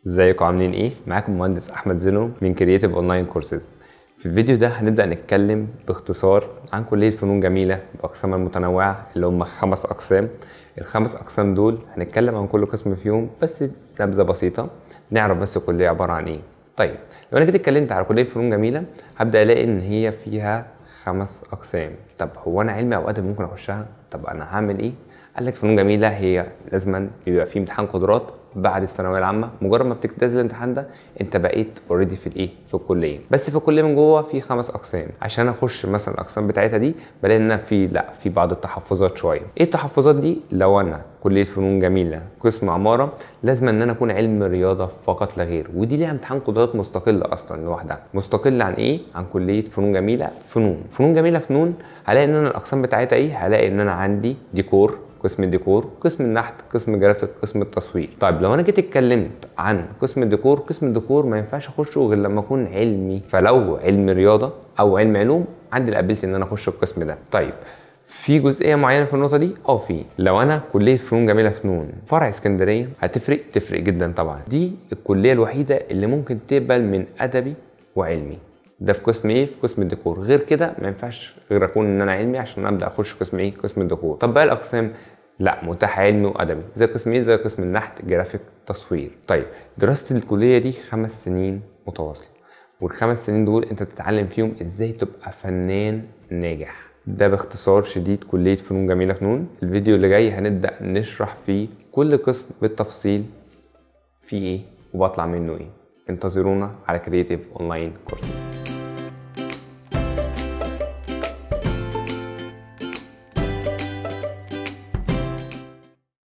ازيكم عاملين ايه؟ معاكم مهندس احمد زينو من كرييتيف اونلاين كورسز في الفيديو ده هنبدأ نتكلم باختصار عن كلية فنون جميلة بأقسامها المتنوعة اللي هم خمس أقسام الخمس أقسام دول هنتكلم عن كل قسم فيهم بس نبذة بسيطة نعرف بس الكلية عبارة عن ايه طيب لو انا جيت اتكلمت على كلية فنون جميلة هبدأ الاقي ان هي فيها خمس أقسام طب هو أنا علمي أو أدبي ممكن أخشها طب أنا هعمل ايه؟ قال لك فنون جميلة هي لازما بيبقى في امتحان قدرات بعد الثانويه العامه مجرد ما بتجتاز الامتحان ده انت بقيت اوريدي في الايه في الكليه بس في الكليه من جوه في خمس اقسام عشان اخش مثلا الاقسام بتاعتها دي بلاقي ان في لا في بعض التحفظات شويه ايه التحفظات دي لو انا كليه فنون جميله قسم عماره لازم ان انا اكون علم رياضه فقط لا غير ودي ليها امتحان قدرات مستقل اصلا لوحدها مستقل عن ايه عن كليه فنون جميله فنون فنون جميله فنون هلاقي ان انا الاقسام بتاعتها ايه هلاقي ان انا عندي ديكور قسم الديكور قسم النحت قسم الجرافيك قسم التصوير طيب لو انا جيت اتكلمت عن قسم الديكور قسم الديكور ما ينفعش اخشه غير لما اكون علمي فلو علم رياضه او علم علوم عندي الابيلتي ان انا اخش القسم ده طيب في جزئيه معينه في النقطه دي اه في لو انا كليه فنون جميله فنون فرع اسكندريه هتفرق تفرق جدا طبعا دي الكليه الوحيده اللي ممكن تقبل من ادبي وعلمي ده في قسم ايه في قسم الديكور غير كده ما ينفعش غير اكون ان انا علمي عشان ابدا اخش قسم ايه قسم الديكور طب باقي الاقسام لا متاح علمي وادبي زي قسم ايه زي قسم النحت جرافيك تصوير طيب دراسه الكليه دي خمس سنين متواصله والخمس سنين دول انت بتتعلم فيهم ازاي تبقى فنان ناجح ده باختصار شديد كلية فنون جميلة فنون الفيديو اللي جاي هنبدأ نشرح فيه كل قسم بالتفصيل فيه ايه وبطلع منه ايه انتظرونا على كرييتيف اونلاين كورسز